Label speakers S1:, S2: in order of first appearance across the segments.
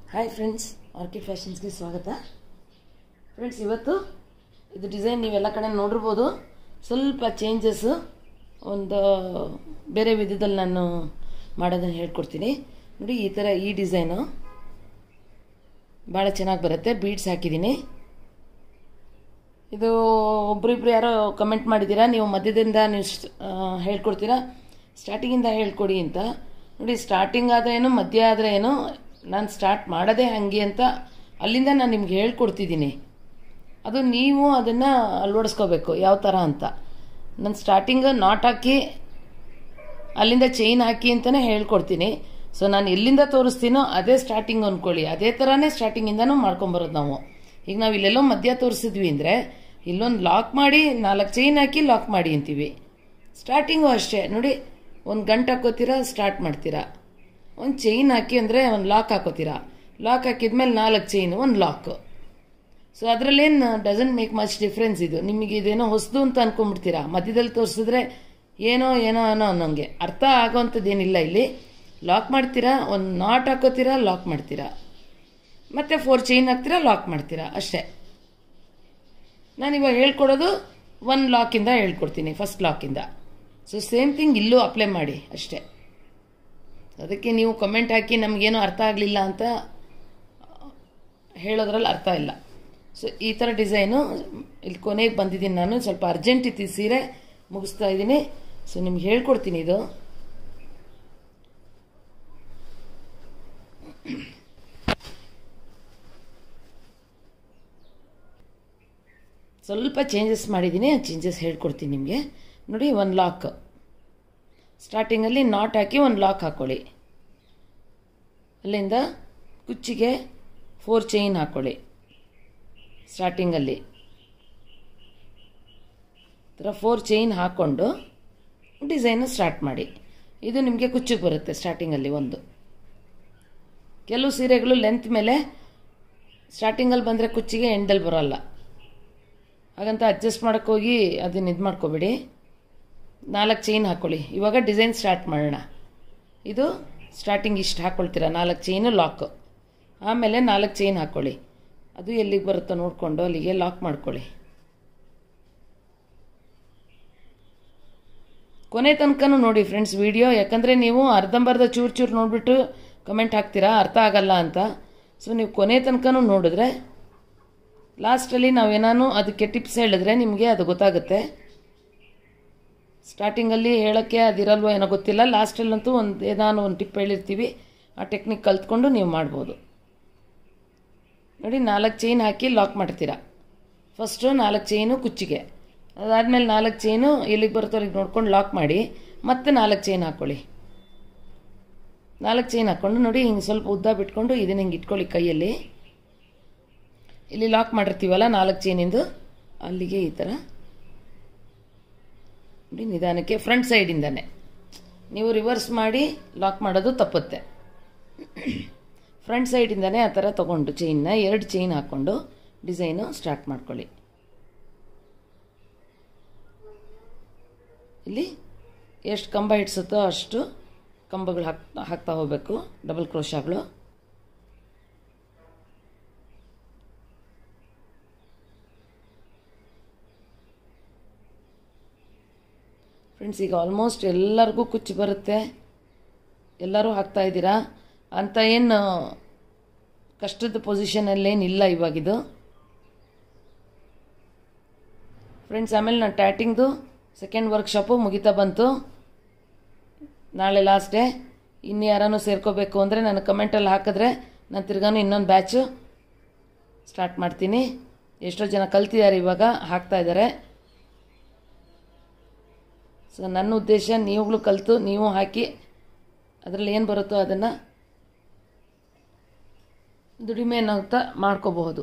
S1: hi friends orchid ಫ್ಯಾಷನ್ಸ್ಗೆ ಸ್ವಾಗತ friends ಇವತ್ತು ಇದು ಡಿಸೈನ್ ನೀವೆಲ್ಲ ಕಡೆ ನೋಡಿರ್ಬೋದು ಸ್ವಲ್ಪ ಚೇಂಜಸ್ಸು ಒಂದು ಬೇರೆ ವಿಧದಲ್ಲಿ ನಾನು ಮಾಡೋದನ್ನು ಹೇಳ್ಕೊಡ್ತೀನಿ ನೋಡಿ ಈ ಥರ ಈ ಡಿಸೈನು ಭಾಳ ಚೆನ್ನಾಗಿ ಬರುತ್ತೆ ಬೀಡ್ಸ್ ಹಾಕಿದ್ದೀನಿ ಇದು ಒಬ್ರಿಬ್ರು ಯಾರೋ ಕಮೆಂಟ್ ಮಾಡಿದ್ದೀರಾ ನೀವು ಮಧ್ಯದಿಂದ ನೀವು ಸ್ಟ್- ಆ, ಹೇಳ್ಕೊಡ್ತೀರಾ ಸ್ಟಾರ್ಟಿಂಗಿಂದ ಹೇಳ್ಕೊಡಿ ಅಂತ ನೋಡಿ ಸ್ಟಾರ್ಟಿಂಗ್ ಆದರೆ ಏನು ಮಧ್ಯ ಆದರೆ ಏನು ನಾನು ಸ್ಟಾರ್ಟ್ ಮಾಡೋದೇ ಹಾಗೆ ಅಂತ ಅಲ್ಲಿಂದ ನಾನು ನಿಮ್ಗೆ ಹೇಳ್ಕೊಡ್ತಿದ್ದೀನಿ ಅದು ನೀವು ಅದನ್ನು ಅಳವಡಿಸ್ಕೋಬೇಕು ಯಾವ ಥರ ಅಂತ ನಾನು ಸ್ಟಾರ್ಟಿಂಗ್ ನಾಟ್ ಹಾಕಿ ಅಲ್ಲಿಂದ ಚೈನ್ ಹಾಕಿ ಅಂತಲೇ ಹೇಳ್ಕೊಡ್ತೀನಿ ಸೊ ನಾನು ಎಲ್ಲಿಂದ ತೋರಿಸ್ತೀನೋ ಅದೇ ಸ್ಟಾರ್ಟಿಂಗ್ ಅಂದ್ಕೊಳ್ಳಿ ಅದೇ ಥರನೇ ಸ್ಟಾರ್ಟಿಂಗಿಂದನೂ ಮಾಡ್ಕೊಂಬರೋದು ನಾವು ಈಗ ನಾವು ಇಲ್ಲೆಲ್ಲೋ ಮಧ್ಯ ತೋರಿಸಿದ್ವಿ ಅಂದರೆ ಇಲ್ಲೊಂದು ಲಾಕ್ ಮಾಡಿ ನಾಲ್ಕು ಚೈನ್ ಹಾಕಿ ಲಾಕ್ ಮಾಡಿ ಅಂತೀವಿ ಸ್ಟಾರ್ಟಿಂಗು ಅಷ್ಟೇ ನೋಡಿ ಒಂದು ಗಂಟೆ ಹಾಕೋತೀರಾ ಸ್ಟಾರ್ಟ್ ಮಾಡ್ತೀರಾ ಒಂದು ಚೈನ್ ಹಾಕಿ ಅಂದರೆ ಒಂದು ಲಾಕ್ ಹಾಕೋತೀರಾ ಲಾಕ್ ಹಾಕಿದ್ಮೇಲೆ ನಾಲ್ಕು ಚೈನ್ ಒಂದು ಲಾಕ್ ಸೊ ಅದರಲ್ಲೇನು ಡಸಂಟ್ ಮೇಕ್ ಮಚ್ ಡಿಫ್ರೆನ್ಸ್ ಇದು ನಿಮಗೆ ಇದೇನೋ ಹೊಸದು ಅಂತ ಅನ್ಕೊಂಡ್ಬಿಡ್ತೀರಾ ಮಧ್ಯದಲ್ಲಿ ತೋರಿಸಿದ್ರೆ ಏನೋ ಏನೋ ಏನೋ ಅನ್ನೋಂಗೆ ಅರ್ಥ ಆಗೋವಂಥದ್ದೇನಿಲ್ಲ ಇಲ್ಲಿ ಲಾಕ್ ಮಾಡ್ತೀರಾ ಒಂದು ನಾಟ್ ಹಾಕೋತೀರಾ ಲಾಕ್ ಮಾಡ್ತೀರಾ ಮತ್ತೆ ಫೋರ್ ಚೈನ್ ಹಾಕ್ತೀರಾ ಲಾಕ್ ಮಾಡ್ತೀರಾ ಅಷ್ಟೇ ನಾನಿವಾಗ ಹೇಳ್ಕೊಡೋದು ಒನ್ ಲಾಕಿಂದ ಹೇಳ್ಕೊಡ್ತೀನಿ ಫಸ್ಟ್ ಲಾಕಿಂದ ಸೊ ಸೇಮ್ ಥಿಂಗ್ ಇಲ್ಲೂ ಅಪ್ಲೈ ಮಾಡಿ ಅಷ್ಟೇ ಅದಕ್ಕೆ ನೀವು ಕಮೆಂಟ್ ಹಾಕಿ ನಮಗೇನೋ ಅರ್ಥ ಆಗಲಿಲ್ಲ ಅಂತ ಹೇಳೋದ್ರಲ್ಲಿ ಅರ್ಥ ಇಲ್ಲ ಸೊ ಈ ಥರ ಡಿಸೈನು ಇಲ್ಲಿ ಕೊನೆಗೆ ಬಂದಿದ್ದೀನಿ ನಾನು ಸ್ವಲ್ಪ ಅರ್ಜೆಂಟ್ ಇತ್ತು ಈ ಸೀರೆ ಮುಗಿಸ್ತಾ ಇದ್ದೀನಿ ಸೊ ನಿಮ್ಗೆ ಹೇಳ್ಕೊಡ್ತೀನಿ ಇದು ಸ್ವಲ್ಪ ಚೇಂಜಸ್ ಮಾಡಿದ್ದೀನಿ ಆ ಚೇಂಜಸ್ ಹೇಳ್ಕೊಡ್ತೀನಿ ನಿಮಗೆ ನೋಡಿ ಒಂದು ಲಾಕ್ ಸ್ಟಾರ್ಟಿಂಗಲ್ಲಿ ನಾಟ್ ಹಾಕಿ ಒಂದು ಲಾಕ್ ಹಾಕ್ಕೊಳ್ಳಿ ಅಲ್ಲಿಂದ ಕುಚ್ಚಿಗೆ ಫೋರ್ ಚೈನ್ ಹಾಕ್ಕೊಳ್ಳಿ ಸ್ಟಾರ್ಟಿಂಗಲ್ಲಿ ಥರ ಫೋರ್ ಚೈನ್ ಹಾಕ್ಕೊಂಡು ಡಿಸೈನು ಸ್ಟಾರ್ಟ್ ಮಾಡಿ ಇದು ನಿಮಗೆ ಕುಚ್ಚಿಗೆ ಬರುತ್ತೆ ಸ್ಟಾರ್ಟಿಂಗಲ್ಲಿ ಒಂದು ಕೆಲವು ಸೀರೆಗಳು ಲೆಂತ್ ಮೇಲೆ ಸ್ಟಾರ್ಟಿಂಗಲ್ಲಿ ಬಂದರೆ ಕುಚ್ಚಿಗೆ ಎಂಡಲ್ಲಿ ಬರೋಲ್ಲ ಹಾಗಂತ ಅಡ್ಜಸ್ಟ್ ಮಾಡೋಕ್ಕೆ ಹೋಗಿ ಅದನ್ನ ಇದು ಮಾಡ್ಕೋಬೇಡಿ ನಾಲ್ಕು ಚೈನ್ ಹಾಕ್ಕೊಳ್ಳಿ ಇವಾಗ ಡಿಸೈನ್ ಸ್ಟಾರ್ಟ್ ಮಾಡೋಣ ಇದು ಸ್ಟಾರ್ಟಿಂಗ್ ಇಷ್ಟು ಹಾಕ್ಕೊಳ್ತೀರಾ ನಾಲ್ಕು ಚೈನು ಲಾಕ್ ಆಮೇಲೆ ನಾಲ್ಕು ಚೈನ್ ಹಾಕ್ಕೊಳ್ಳಿ ಅದು ಎಲ್ಲಿಗೆ ಬರುತ್ತೋ ನೋಡಿಕೊಂಡು ಅಲ್ಲಿಗೆ ಲಾಕ್ ಮಾಡ್ಕೊಳ್ಳಿ ಕೊನೆ ತನಕನೂ ನೋಡಿ ಫ್ರೆಂಡ್ಸ್ ವಿಡಿಯೋ ಯಾಕಂದರೆ ನೀವು ಅರ್ಧಂಬರ್ಧ ಚೂರು ಚೂರು ನೋಡಿಬಿಟ್ಟು ಕಮೆಂಟ್ ಹಾಕ್ತೀರಾ ಅರ್ಥ ಆಗಲ್ಲ ಅಂತ ಸೊ ನೀವು ಕೊನೆ ತನಕನೂ ನೋಡಿದ್ರೆ ಲಾಸ್ಟಲ್ಲಿ ನಾವೇನಾನು ಅದಕ್ಕೆ ಟಿಪ್ಸ್ ಹೇಳಿದ್ರೆ ನಿಮಗೆ ಅದು ಗೊತ್ತಾಗುತ್ತೆ ಸ್ಟಾರ್ಟಿಂಗಲ್ಲಿ ಹೇಳೋಕ್ಕೆ ಅದಿರಲ್ವೋ ಏನೋ ಗೊತ್ತಿಲ್ಲ ಲಾಸ್ಟಲ್ಲಂತೂ ಒಂದು ಏನಾನು ಒಂದು ಟಿಪ್ ಹೇಳಿರ್ತೀವಿ ಆ ಟೆಕ್ನಿಕ್ ಕಲ್ತ್ಕೊಂಡು ನೀವು ಮಾಡ್ಬೋದು ನೋಡಿ ನಾಲ್ಕು ಚೈನ್ ಹಾಕಿ ಲಾಕ್ ಮಾಡ್ತೀರಾ ಫಸ್ಟು ನಾಲ್ಕು ಚೈನು ಕುಚ್ಚಿಗೆ ಅದಾದಮೇಲೆ ನಾಲ್ಕು ಚೈನು ಎಲ್ಲಿಗೆ ಬರುತ್ತೋ ಅಲ್ಲಿಗೆ ನೋಡ್ಕೊಂಡು ಲಾಕ್ ಮಾಡಿ ಮತ್ತೆ ನಾಲ್ಕು ಚೈನ್ ಹಾಕ್ಕೊಳ್ಳಿ ನಾಲ್ಕು ಚೈನ್ ಹಾಕ್ಕೊಂಡು ನೋಡಿ ಹಿಂಗೆ ಸ್ವಲ್ಪ ಉದ್ದ ಬಿಟ್ಕೊಂಡು ಇದನ್ನ ಹಿಂಗೆ ಇಟ್ಕೊಳ್ಳಿ ಕೈಯಲ್ಲಿ ಇಲ್ಲಿ ಲಾಕ್ ಮಾಡಿರ್ತೀವಲ್ಲ ನಾಲ್ಕು ಚೈನಿಂದು ಅಲ್ಲಿಗೆ ಈ ಥರ ನೋಡಿ ನಿಧಾನಕ್ಕೆ ಫ್ರಂಟ್ ಸೈಡಿಂದನೇ ನೀವು ರಿವರ್ಸ್ ಮಾಡಿ ಲಾಕ್ ಮಾಡೋದು ತಪ್ಪುತ್ತೆ ಫ್ರಂಟ್ ಸೈಡಿಂದನೇ ಆ ಥರ ತೊಗೊಂಡು ಚೈನ್ನ ಎರಡು ಚೈನ್ ಹಾಕ್ಕೊಂಡು ಡಿಸೈನು ಸ್ಟಾರ್ಟ್ ಮಾಡ್ಕೊಳ್ಳಿ ಇಲ್ಲಿ ಎಷ್ಟು ಕಂಬ ಹಿಡ್ಸುತ್ತೋ ಅಷ್ಟು ಕಂಬಗಳು ಹಾಕ್ ಹಾಕ್ತಾ ಹೋಗಬೇಕು ಡಬಲ್ ಕ್ರೋಶಾಗಳು ಫ್ರೆಂಡ್ಸ್ ಈಗ ಆಲ್ಮೋಸ್ಟ್ ಎಲ್ಲರಿಗೂ ಕುಚ್ಚು ಬರುತ್ತೆ ಎಲ್ಲರೂ ಹಾಕ್ತಾ ಇದ್ದೀರಾ ಅಂತ ಏನು ಕಷ್ಟದ ಪೊಸಿಷನಲ್ಲೇನಿಲ್ಲ ಇವಾಗಿದು ಫ್ರೆಂಡ್ಸ್ ಆಮೇಲೆ ನಾನು ಟ್ಯಾಟಿಂಗ್ದು ಸೆಕೆಂಡ್ ವರ್ಕ್ಶಾಪು ಮುಗಿತಾ ಬಂತು ನಾಳೆ ಲಾಸ್ಟ್ ಡೇ ಇನ್ನು ಯಾರನ್ನು ಸೇರ್ಕೋಬೇಕು ಅಂದರೆ ನಾನು ಕಮೆಂಟಲ್ಲಿ ಹಾಕಿದ್ರೆ ನಾನು ತಿರ್ಗಾನು ಇನ್ನೊಂದು ಬ್ಯಾಚು ಸ್ಟಾರ್ಟ್ ಮಾಡ್ತೀನಿ ಎಷ್ಟೋ ಜನ ಕಲ್ತಿದ್ದಾರೆ ಇವಾಗ ಹಾಕ್ತಾ ಇದ್ದಾರೆ ಸೊ ನನ್ನ ಉದ್ದೇಶ ನೀವುಗಳು ಕಲಿತು ನೀವು ಹಾಕಿ ಅದರಲ್ಲಿ ಏನು ಬರುತ್ತೋ ಅದನ್ನು ದುಡಿಮೆ ಅಂತ ಮಾಡ್ಕೋಬಹುದು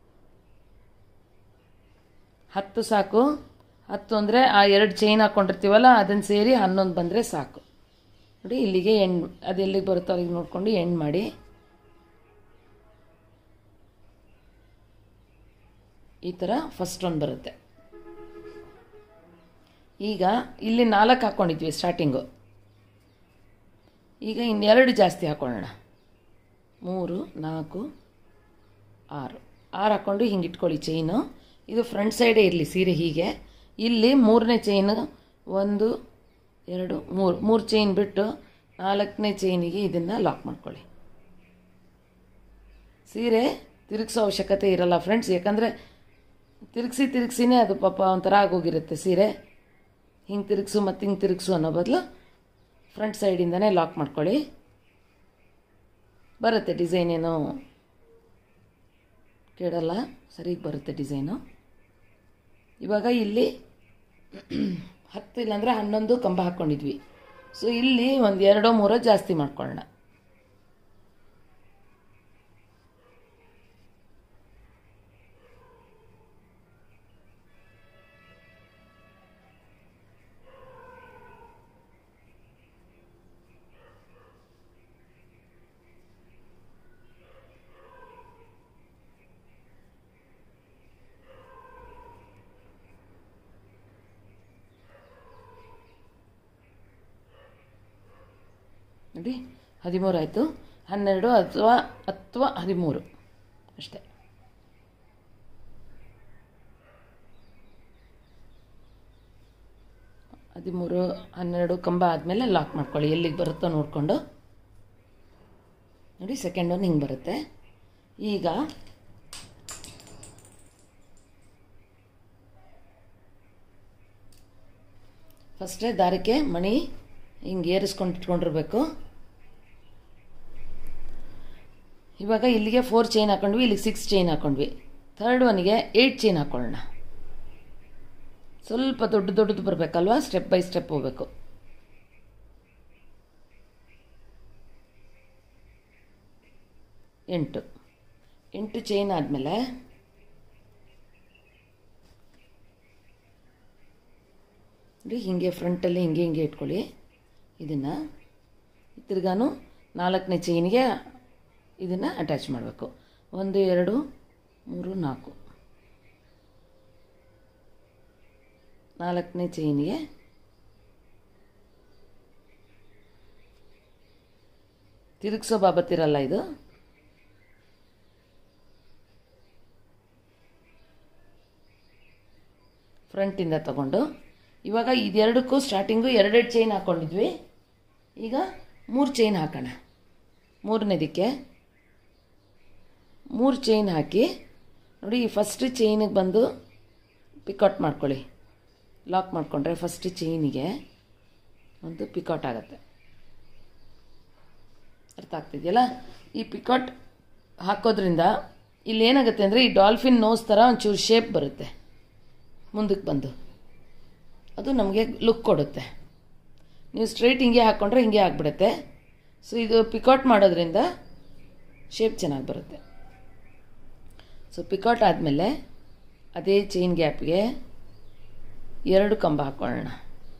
S1: ಹತ್ತು ಸಾಕು ಹತ್ತು ಅಂದರೆ ಆ ಎರಡು ಚೈನ್ ಹಾಕ್ಕೊಂಡಿರ್ತೀವಲ್ಲ ಅದನ್ನು ಸೇರಿ ಹನ್ನೊಂದು ಬಂದರೆ ಸಾಕು ನೋಡಿ ಇಲ್ಲಿಗೆ ಎಂಡ್ ಅದು ಎಲ್ಲಿಗೆ ಬರುತ್ತೋ ಅಲ್ಲಿಗೆ ನೋಡ್ಕೊಂಡು ಎಂಡ್ ಮಾಡಿ ಈ ಥರ ಫಸ್ಟ್ ಒಂದು ಬರುತ್ತೆ ಈಗ ಇಲ್ಲಿ ನಾಲ್ಕು ಹಾಕ್ಕೊಂಡಿದ್ವಿ ಸ್ಟಾರ್ಟಿಂಗು ಈಗ ಇನ್ನೆರಡು ಜಾಸ್ತಿ ಹಾಕೊಳ್ಳೋಣ ಮೂರು ನಾಲ್ಕು ಆರು ಆರು ಹಾಕ್ಕೊಂಡು ಹಿಂಗೆ ಇಟ್ಕೊಳ್ಳಿ ಚೈನು ಇದು ಫ್ರಂಟ್ ಸೈಡೇ ಇರಲಿ ಸೀರೆ ಹೀಗೆ ಇಲ್ಲಿ ಮೂರನೇ ಚೈನು ಒಂದು ಎರಡು ಮೂರು ಮೂರು ಚೈನ್ ಬಿಟ್ಟು ನಾಲ್ಕನೇ ಚೈನಿಗೆ ಇದನ್ನು ಲಾಕ್ ಮಾಡ್ಕೊಳ್ಳಿ ಸೀರೆ ತಿರುಗಿಸೋ ಅವಶ್ಯಕತೆ ಇರಲ್ಲ ಫ್ರೆಂಡ್ಸ್ ಯಾಕಂದರೆ ತಿರುಗಿಸಿ ತಿರುಗಿಸಿನೇ ಅದು ಪಾಪ ಒಂಥರ ಆಗೋಗಿರುತ್ತೆ ಸೀರೆ ಹಿಂಗೆ ತಿರುಗಿಸು ಮತ್ತು ಹಿಂಗೆ ತಿರುಗಿಸು ಅನ್ನೋ ಬದಲು ಫ್ರಂಟ್ ಸೈಡಿಂದನೇ ಲಾಕ್ ಮಾಡ್ಕೊಳ್ಳಿ ಬರುತ್ತೆ ಡಿಸೈನ್ ಏನು ಕೇಳಲ್ಲ ಸರಿಗೆ ಬರುತ್ತೆ ಡಿಸೈನು ಇವಾಗ ಇಲ್ಲಿ ಹತ್ತು ಇಲ್ಲಾಂದರೆ ಹನ್ನೊಂದು ಕಂಬ ಹಾಕ್ಕೊಂಡಿದ್ವಿ ಸೊ ಇಲ್ಲಿ ಒಂದು ಎರಡೋ ಮೂರೋ ಜಾಸ್ತಿ ಮಾಡ್ಕೊಳ್ಳೋಣ ನೋಡಿ ಹದಿಮೂರು ಆಯಿತು ಹನ್ನೆರಡು ಅಥವಾ ಅಥವಾ ಹದಿಮೂರು ಅಷ್ಟೇ ಹದಿಮೂರು ಹನ್ನೆರಡು ಕಂಬ ಆದಮೇಲೆ ಲಾಕ್ ಮಾಡ್ಕೊಳ್ಳಿ ಎಲ್ಲಿಗೆ ಬರುತ್ತೋ ನೋಡಿಕೊಂಡು ನೋಡಿ ಸೆಕೆಂಡ್ ಒನ್ ಹಿಂಗೆ ಬರುತ್ತೆ ಈಗ ಫಸ್ಟೇ ದಾರಕ್ಕೆ ಮಣಿ ಹಿಂಗೆ ಏರಿಸ್ಕೊಂಡು ಇಟ್ಕೊಂಡಿರ್ಬೇಕು ಇವಾಗ ಇಲ್ಲಿಗೆ ಫೋರ್ ಚೈನ್ ಹಾಕೊಂಡ್ವಿ ಇಲ್ಲಿಗೆ ಸಿಕ್ಸ್ ಚೈನ್ ಹಾಕೊಂಡ್ವಿ ಥರ್ಡ್ ಒನ್ಗೆ ಏಯ್ಟ್ ಚೈನ್ ಹಾಕೊಳ್ಳೋಣ ಸ್ವಲ್ಪ ದೊಡ್ಡ ದೊಡ್ಡದು ಬರಬೇಕಲ್ವಾ ಸ್ಟೆಪ್ ಬೈ ಸ್ಟೆಪ್ ಹೋಗ್ಬೇಕು ಎಂಟು ಎಂಟು ಚೈನ್ ಆದಮೇಲೆ ನೋಡಿ ಹೀಗೆ ಫ್ರಂಟಲ್ಲಿ ಹಿಂಗೆ ಹಿಂಗೆ ಇಟ್ಕೊಳ್ಳಿ ಇದನ್ನು ತಿರ್ಗಾನು ನಾಲ್ಕನೇ ಚೈನ್ಗೆ ಇದನ್ನು ಅಟ್ಯಾಚ್ ಮಾಡಬೇಕು ಒಂದು ಎರಡು ಮೂರು ನಾಲ್ಕು ನಾಲ್ಕನೇ ಚೈನ್ಗೆ ತಿರುಗಿಸೋ ಬಾಬತ್ತಿರಲ್ಲ ಇದು ಫ್ರಂಟಿಂದ ತಗೊಂಡು ಇವಾಗ ಇದೆರಡಕ್ಕೂ ಸ್ಟಾರ್ಟಿಂಗು ಎರಡೆರಡು ಚೈನ್ ಹಾಕ್ಕೊಂಡಿದ್ವಿ ಈಗ ಮೂರು ಚೈನ್ ಹಾಕೋಣ ಮೂರನೇದಕ್ಕೆ ಮೂರು ಚೈನ್ ಹಾಕಿ ನೋಡಿ ಈ ಫಸ್ಟ್ ಚೈನಿಗೆ ಬಂದು ಪಿಕೌಟ್ ಮಾಡ್ಕೊಳ್ಳಿ ಲಾಕ್ ಮಾಡಿಕೊಂಡ್ರೆ ಫಸ್ಟ್ ಚೈನಿಗೆ ಒಂದು ಪಿಕೌಟ್ ಆಗುತ್ತೆ ಅರ್ಥ ಆಗ್ತಿದೆಯಲ್ಲ ಈ ಪಿಕೌಟ್ ಹಾಕೋದ್ರಿಂದ ಇಲ್ಲಿ ಏನಾಗುತ್ತೆ ಅಂದರೆ ಈ ಡಾಲ್ಫಿನ್ ನೋಸ್ ಥರ ಒಂಚೂರು ಶೇಪ್ ಬರುತ್ತೆ ಮುಂದಕ್ಕೆ ಬಂದು ಅದು ನಮಗೆ ಲುಕ್ ಕೊಡುತ್ತೆ ನೀವು ಸ್ಟ್ರೈಟ್ ಹಿಂಗೆ ಹಾಕ್ಕೊಂಡ್ರೆ ಹಿಂಗೆ ಆಗಿಬಿಡುತ್ತೆ ಸೊ ಇದು ಪಿಕೌಟ್ ಮಾಡೋದ್ರಿಂದ ಶೇಪ್ ಚೆನ್ನಾಗಿ ಬರುತ್ತೆ ಸೊ ಪಿಕೌಟ್ ಆದಮೇಲೆ ಅದೇ ಚೈನ್ ಗ್ಯಾಪ್ಗೆ ಎರಡು ಕಂಬ ಹಾಕ್ಕೊಳ್ಳೋಣ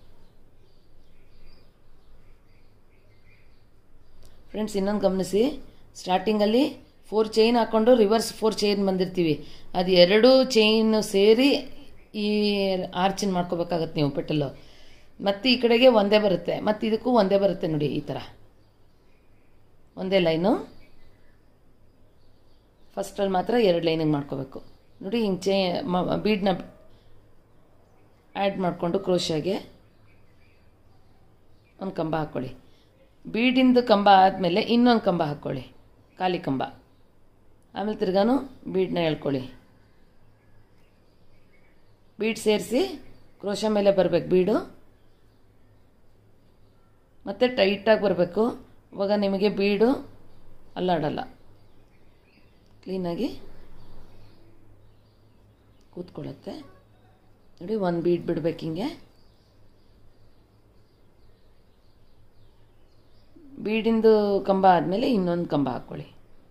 S1: ಫ್ರೆಂಡ್ಸ್ ಇನ್ನೊಂದು ಗಮನಿಸಿ ಸ್ಟಾರ್ಟಿಂಗಲ್ಲಿ ಫೋರ್ ಚೈನ್ ಹಾಕ್ಕೊಂಡು ರಿವರ್ಸ್ ಫೋರ್ ಚೈನ್ ಬಂದಿರ್ತೀವಿ ಅದು ಎರಡು ಚೈನ್ ಸೇರಿ ಈ ಆರ್ಚಿನ್ ಮಾಡ್ಕೋಬೇಕಾಗತ್ತೆ ನೀವು ಪೆಟಲ್ಲು ಮತ್ತು ಈ ಕಡೆಗೆ ಒಂದೇ ಬರುತ್ತೆ ಮತ್ತು ಇದಕ್ಕೂ ಒಂದೇ ಬರುತ್ತೆ ನೋಡಿ ಈ ಥರ ಒಂದೇ ಲೈನು ಫಸ್ಟಲ್ಲಿ ಮಾತ್ರ ಎರಡು ಲೈನಿಗೆ ಮಾಡ್ಕೋಬೇಕು ನೋಡಿ ಹಿಂಗೆ ಚೇ ಬೀಡನ್ನ ಆ್ಯಡ್ ಮಾಡಿಕೊಂಡು ಕ್ರೋಶಾಗೆ ಒಂದು ಕಂಬ ಹಾಕ್ಕೊಳ್ಳಿ ಬೀಡಿಂದು ಕಂಬ ಆದಮೇಲೆ ಇನ್ನೊಂದು ಕಂಬ ಹಾಕ್ಕೊಳ್ಳಿ ಖಾಲಿ ಕಂಬ ಆಮೇಲೆ ತಿರ್ಗಾನು ಬೀಡನ್ನ ಹೇಳ್ಕೊಳ್ಳಿ ಬೀಡ್ ಸೇರಿಸಿ ಕ್ರೋಶ ಮೇಲೆ ಬರಬೇಕು ಬೀಡು ಮತ್ತು ಟೈಟಾಗಿ ಬರಬೇಕು ಇವಾಗ ನಿಮಗೆ ಬೀಡು ಅಲ್ಲಾಡಲ್ಲ ಕ್ಲೀನಾಗಿ ಕೂತ್ಕೊಳ್ಳುತ್ತೆ ನೋಡಿ ಒಂದು ಬೀಡ್ ಬಿಡ್ಬೇಕು ಹಿಂಗೆ ಬೀಡಿಂದು ಕಂಬ ಆದಮೇಲೆ ಇನ್ನೊಂದು ಕಂಬ ಹಾಕ್ಕೊಳ್ಳಿ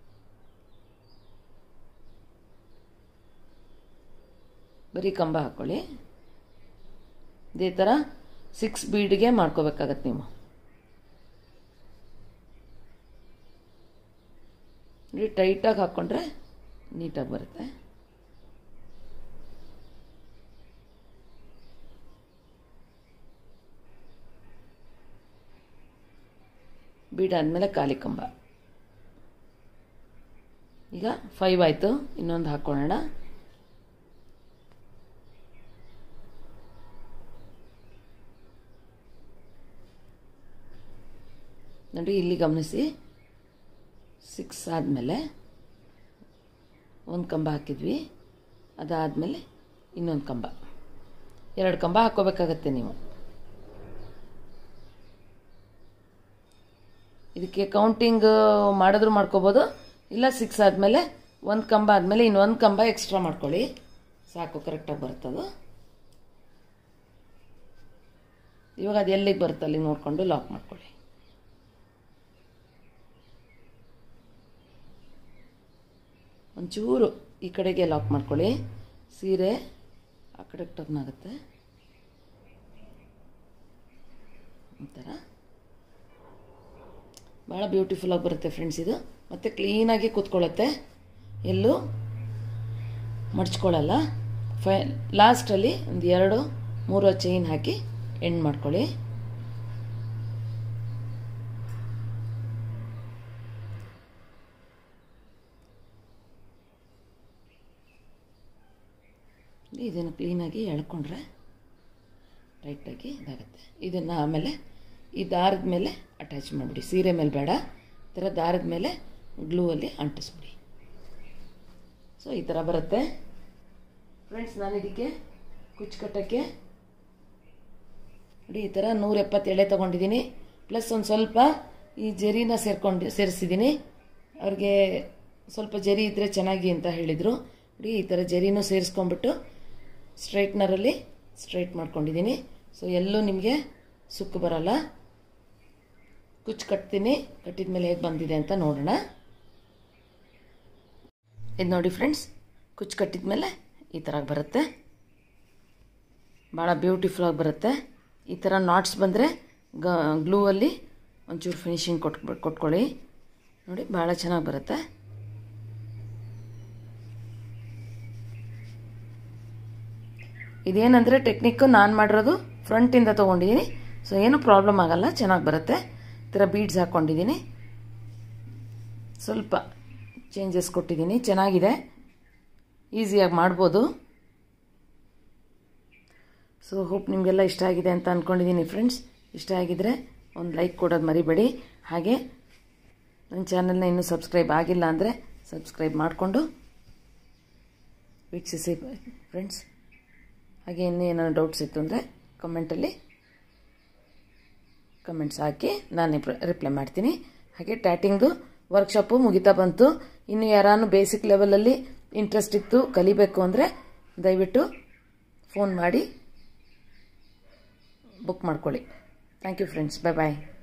S1: ಬರೀ ಕಂಬ ಹಾಕ್ಕೊಳ್ಳಿ ಇದೇ ಥರ ಸಿಕ್ಸ್ ಬೀಡ್ಗೆ ಮಾಡ್ಕೋಬೇಕಾಗತ್ತೆ ನೀವು ನೋಡಿ ಟೈಟಾಗಿ ಹಾಕ್ಕೊಂಡ್ರೆ ನೀಟಾಗಿ ಬರುತ್ತೆ ಬೀಡಾದ್ಮೇಲೆ ಖಾಲಿ ಕಂಬ ಈಗ ಫೈವ್ ಆಯಿತು ಇನ್ನೊಂದು ಹಾಕ್ಕೊಳ್ಳೋಣ ನೋಡಿ ಇಲ್ಲಿ ಗಮನಿಸಿ ಸಿಕ್ಸ್ ಆದಮೇಲೆ ಒಂದು ಕಂಬ ಹಾಕಿದ್ವಿ ಅದಾದಮೇಲೆ ಇನ್ನೊಂದು ಕಂಬ ಎರಡು ಕಂಬ ಹಾಕ್ಕೋಬೇಕಾಗತ್ತೆ ನೀವು ಇದಕ್ಕೆ ಕೌಂಟಿಂಗ್ ಮಾಡಿದ್ರು ಮಾಡ್ಕೋಬೋದು ಇಲ್ಲ ಸಿಕ್ಸ್ ಆದಮೇಲೆ ಒಂದು ಕಂಬ ಆದಮೇಲೆ ಇನ್ನೊಂದು ಕಂಬ ಎಕ್ಸ್ಟ್ರಾ ಮಾಡ್ಕೊಳ್ಳಿ ಸಾಕು ಕರೆಕ್ಟಾಗಿ ಬರ್ತದು ಇವಾಗ ಅದು ಎಲ್ಲಿಗೆ ಬರುತ್ತೆ ಅಲ್ಲಿ ನೋಡಿಕೊಂಡು ಲಾಕ್ ಮಾಡ್ಕೊಳ್ಳಿ ಒಂಚೂರು ಈ ಕಡೆಗೆ ಲಾಕ್ ಮಾಡ್ಕೊಳ್ಳಿ ಸೀರೆ ಆ ಕಡೆಗೆ ಟರ್ನ್ ಆಗುತ್ತೆ ಈ ಥರ ಭಾಳ ಬ್ಯೂಟಿಫುಲ್ಲಾಗಿ ಬರುತ್ತೆ ಫ್ರೆಂಡ್ಸ್ ಇದು ಮತ್ತು ಕ್ಲೀನಾಗಿ ಕೂತ್ಕೊಳ್ಳುತ್ತೆ ಎಲ್ಲೂ ಮಡ್ಚ್ಕೊಳ್ಳಲ್ಲ ಫೈ ಲಾಸ್ಟಲ್ಲಿ ಒಂದು ಎರಡು ಮೂರು ಚೈನ್ ಹಾಕಿ ಎಂಡ್ ಮಾಡ್ಕೊಳ್ಳಿ ಇದನ್ನು ಕ್ಲೀನಾಗಿ ಎಳ್ಕೊಂಡ್ರೆ ಟೈಟಾಗಿ ಇದಾಗುತ್ತೆ ಇದನ್ನು ಆಮೇಲೆ ಈ ದಾರದ ಮೇಲೆ ಅಟ್ಯಾಚ್ ಮಾಡಿಬಿಡಿ ಸೀರೆ ಮೇಲೆ ಬೇಡ ಈ ಥರ ದಾರದ ಮೇಲೆ ಗ್ಲೂ ಅಲ್ಲಿ ಅಂಟಿಸ್ಬಿಡಿ ಸೊ ಈ ಥರ ಬರುತ್ತೆ ಫ್ರೆಂಡ್ಸ್ ನಾನು ಇದಕ್ಕೆ ಕುಚ್ಚು ಕಟ್ಟೋಕ್ಕೆ ನೋಡಿ ಈ ಥರ ನೂರ ಎಪ್ಪತ್ತು ಎಳೆ ತೊಗೊಂಡಿದ್ದೀನಿ ಪ್ಲಸ್ ಒಂದು ಸ್ವಲ್ಪ ಈ ಜರಿನ ಸೇರ್ಕೊಂಡು ಸೇರಿಸಿದ್ದೀನಿ ಅವ್ರಿಗೆ ಸ್ವಲ್ಪ ಜರಿ ಇದ್ದರೆ ಚೆನ್ನಾಗಿ ಅಂತ ಹೇಳಿದರು ನೋಡಿ ಈ ಥರ ಜರಿನೂ ಸೇರಿಸ್ಕೊಂಡ್ಬಿಟ್ಟು ಸ್ಟ್ರೈಟ್ನರಲ್ಲಿ ಸ್ಟ್ರೈಟ್ ಮಾಡ್ಕೊಂಡಿದ್ದೀನಿ ಸೊ ಎಲ್ಲೂ ನಿಮಗೆ ಸುಕ್ಕು ಬರಲ್ಲ ಕುಚ್ಚು ಕಟ್ತೀನಿ ಕಟ್ಟಿದ ಮೇಲೆ ಹೇಗೆ ಬಂದಿದೆ ಅಂತ ನೋಡೋಣ ಇದು ನೋಡಿ ಫ್ರೆಂಡ್ಸ್ ಕುಚ್ಚು ಕಟ್ಟಿದ ಮೇಲೆ ಈ ಥರ ಬರುತ್ತೆ ಭಾಳ ಬ್ಯೂಟಿಫುಲ್ಲಾಗಿ ಬರುತ್ತೆ ಈ ಥರ ನಾಟ್ಸ್ ಬಂದರೆ ಗ ಗ್ಲೂವಲ್ಲಿ ಒಂಚೂರು ಫಿನಿಶಿಂಗ್ ಕೊಟ್ ಕೊಟ್ಕೊಳ್ಳಿ ನೋಡಿ ಭಾಳ ಚೆನ್ನಾಗಿ ಬರುತ್ತೆ ಇದೇನಂದರೆ ಟೆಕ್ನಿಕ್ಕು ನಾನು ಮಾಡಿರೋದು ಫ್ರಂಟಿಂದ ತೊಗೊಂಡಿದ್ದೀನಿ ಸೊ ಏನು ಪ್ರಾಬ್ಲಮ್ ಆಗಲ್ಲ ಚೆನ್ನಾಗಿ ಬರುತ್ತೆ ಈ ಥರ ಬೀಡ್ಸ್ ಹಾಕ್ಕೊಂಡಿದ್ದೀನಿ ಸ್ವಲ್ಪ ಚೇಂಜಸ್ ಕೊಟ್ಟಿದ್ದೀನಿ ಚೆನ್ನಾಗಿದೆ ಈಸಿಯಾಗಿ ಮಾಡ್ಬೋದು ಸೊ ಹೋಪ್ ನಿಮಗೆಲ್ಲ ಇಷ್ಟ ಆಗಿದೆ ಅಂತ ಅಂದ್ಕೊಂಡಿದ್ದೀನಿ ಫ್ರೆಂಡ್ಸ್ ಇಷ್ಟ ಆಗಿದರೆ ಒಂದು ಲೈಕ್ ಕೊಡೋದು ಮರಿಬೇಡಿ ಹಾಗೆ ನನ್ನ ಚಾನಲ್ನ ಇನ್ನೂ ಸಬ್ಸ್ಕ್ರೈಬ್ ಆಗಿಲ್ಲ ಅಂದರೆ ಸಬ್ಸ್ಕ್ರೈಬ್ ಮಾಡಿಕೊಂಡು ವೀಕ್ಷಿಸಿ ಫ್ರೆಂಡ್ಸ್ ಹಾಗೆ ಇನ್ನೂ ಏನಾದ್ರು ಡೌಟ್ಸ್ ಇತ್ತು ಅಂದರೆ ಕಮೆಂಟಲ್ಲಿ ಕಮೆಂಟ್ಸ್ ಹಾಕಿ ನಾನು ರಿಪ್ಲೈ ಮಾಡ್ತೀನಿ ಹಾಗೆ ಟ್ಯಾಟಿಂಗ್ದು ವರ್ಕ್ಶಾಪು ಮುಗಿತಾ ಬಂತು ಇನ್ನು ಯಾರಾನು ಬೇಸಿಕ್ ಲೆವೆಲಲ್ಲಿ ಇಂಟ್ರೆಸ್ಟ್ ಇತ್ತು ಕಲಿಬೇಕು ಅಂದರೆ ದಯವಿಟ್ಟು ಫೋನ್ ಮಾಡಿ ಬುಕ್ ಮಾಡ್ಕೊಳ್ಳಿ thank you friends bye bye